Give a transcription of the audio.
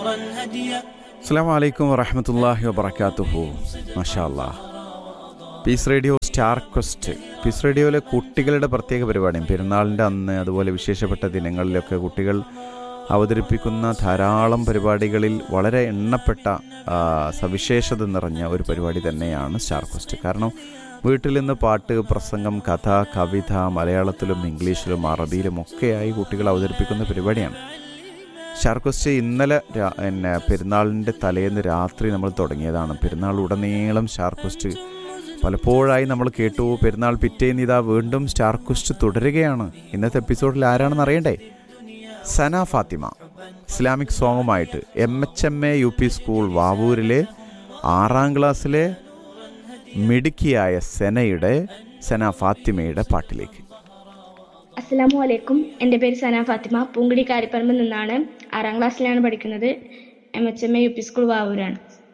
അസ്സാം വലൈക്കും വറഹമത്തല്ലാഹി വബർക്കാത്തുഹു മഷാ അല്ലാ peace radio star quest peace റേഡിയോയിലെ കുട്ടികളുടെ പ്രത്യേക പരിപാടിയും പെരുന്നാളിൻ്റെ അന്ന് അതുപോലെ വിശേഷപ്പെട്ട ദിനങ്ങളിലൊക്കെ കുട്ടികൾ അവതരിപ്പിക്കുന്ന ധാരാളം പരിപാടികളിൽ വളരെ എണ്ണപ്പെട്ട ആ, സവിശേഷത നിറഞ്ഞ ഒരു പരിപാടി തന്നെയാണ് സ്റ്റാർ ക്വസ്റ്റ് കാരണം വീട്ടിൽ നിന്ന് പാട്ട് പ്രസംഗം കഥ കവിത മലയാളത്തിലും ഇംഗ്ലീഷിലും അറബിയിലും ഒക്കെയായി കുട്ടികൾ അവതരിപ്പിക്കുന്ന പരിപാടിയാണ് ഷാർക്കോസ്റ്റ് ഇന്നലെ രാ- പിന്നെ പെരുന്നാളിൻ്റെ തലേന്ന് രാത്രി നമ്മൾ തുടങ്ങിയതാണ് പെരുന്നാൾ ഉടനീളം ഷാർക്കോസ്റ്റ് പലപ്പോഴായി നമ്മൾ കേട്ടു പെരുന്നാൾ പിറ്റേന്ന് ഇതാ വീണ്ടും സ്റ്റാർക്വസ്റ്റ് തുടരുകയാണ് ഇന്നത്തെ എപ്പിസോഡിൽ ആരാണെന്ന് അറിയണ്ടേ സന ഫാത്തിമ ഇസ്ലാമിക് സോങ്ങുമായിട്ട് M H M A U P school വാവൂരിലെ ആറാം ക്ലാസ്സിലെ മിടുക്കിയായ സെനയുടെ സന ഫാത്തിമയുടെ പാട്ടിലേക്ക് അസ്സലാമു അലൈക്കും എൻ്റെ പേര് സന ഫാത്തിമ പൂങ്കിടി കാരിപ്പറമ്പിൽ നിന്നാണ് ആറാം ക്ലാസ്സിലാണ് പഠിക്കുന്നത് M H M A U P school വാവൂരാണ്